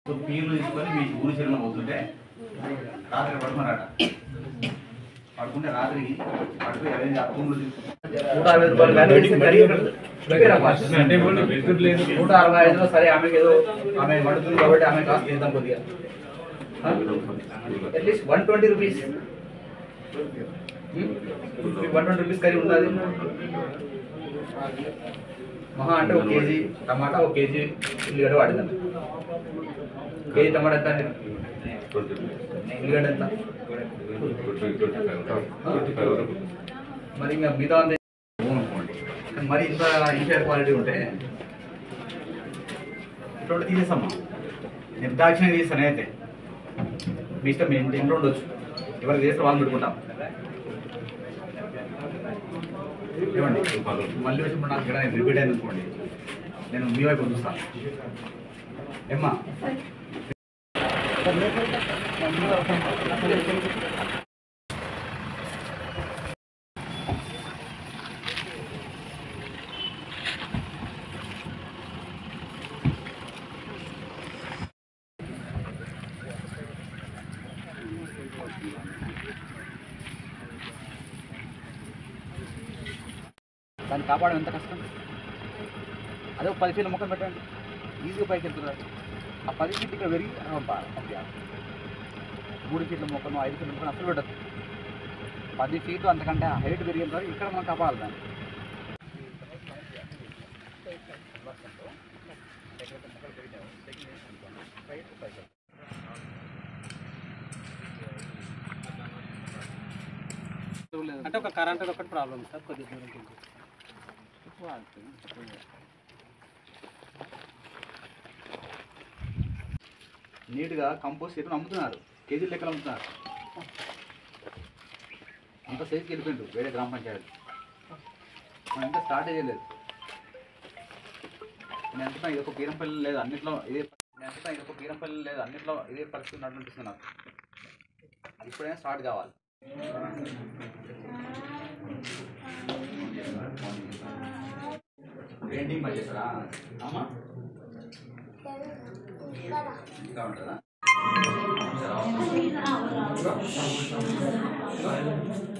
So peel తీసుకొని మీ ఊరి చెరువులో పోతుంటే రాత్రి పడుకున్నారట పడుకుంటే రాత్రి పడుకుని అదే అప్పులు నూట అరవై రూపాయలు value చేస్తే కడిగి ప్రిపేర్ అవ్వాలి. నూట అరవై ఐదులో సరే ఆమెకి ఏదో ఆమె పడుతుంది కాబట్టి ఆమె కాస్ట్ చేద్దాం కొద్దిగా at least one twenty rupees one twenty rupees curry ఉండాలి మహా అంటే ఒక కేజీ టమాటా ఒక కేజీ ఉల్లిగడ్డ వాడిందండి కేజీ టమాటా ఎంత అండి ఉల్లిగడ్డ ఎంత మరి ఇంకా మిగతా అంతా ఓన్ అనుకోండి కానీ మరి ఇంత ఇన్ఫేర్ క్వాలిటీ ఉంటే ఇటువంటి తీసేస్తామా నిర్దాక్షిణ్యం తీస్తాను అయితే మీ ఇష్టం మీ ఇంటి ఇంట్లో ఉండొచ్చు ఎవరికి చేస్తే వాళ్ళు పెట్టుకుంటాం ఏమండి మళ్ళీ వచ్చినప్పుడు నాకు ఇక్కడ రిపీట్ అయింది అనుకోండి నేను మీ వైపు చూస్తాను ఏమ్మా దాన్ని కాపాడడం ఎంత కష్టం అదే ఒక పది ఫీట్ల మొక్కలు పెట్టండి ఈజీగా పైకి వెళ్తున్నారు ఆ పది ఫీట్ ఇక్కడ పెరిగి ఆ, బా- అబ్బా. మూడు ఫీట్ల మొక్కను ఐదు ఫీట్ల మొక్కను అసలు పెట్టదు పది ఫీట్లు అంతకంటే హైట్ పెరిగిన తర్వాత ఇక్కడ మనం కాపాడాలి దాన్ని అంటే ఒక కరెంట్ ఒకటి ప్రాబ్లం సార్ కొద్దిగా దూరం కొంచెం. నీట్గా కంపోస్ట్ ఎరువులు అమ్ముతున్నారు కేజీ లెక్కలు అమ్ముతున్నారు అంత సైజుకి వెళ్ళిపోయిండు వేరే గ్రామ పంచాయతీ మనం ఇంకా స్టార్ట్ చేయలేదు నేను అంటున్నా ఇది ఒక పీరంపల్లి లేదు అన్నిట్లో ఇదే నేను అంటున్నా ఇది ఒక పీరంపల్లి లేదు అన్నిట్లో ఇదే పరిస్థితి ఉన్నట్టు అనిపిస్తుంది నాకు ఇప్పుడైనా స్టార్ట్ కావాలి పెయింటింగ్ పని చేస్తారా అమ్మా ఇంకా ఉంటుందా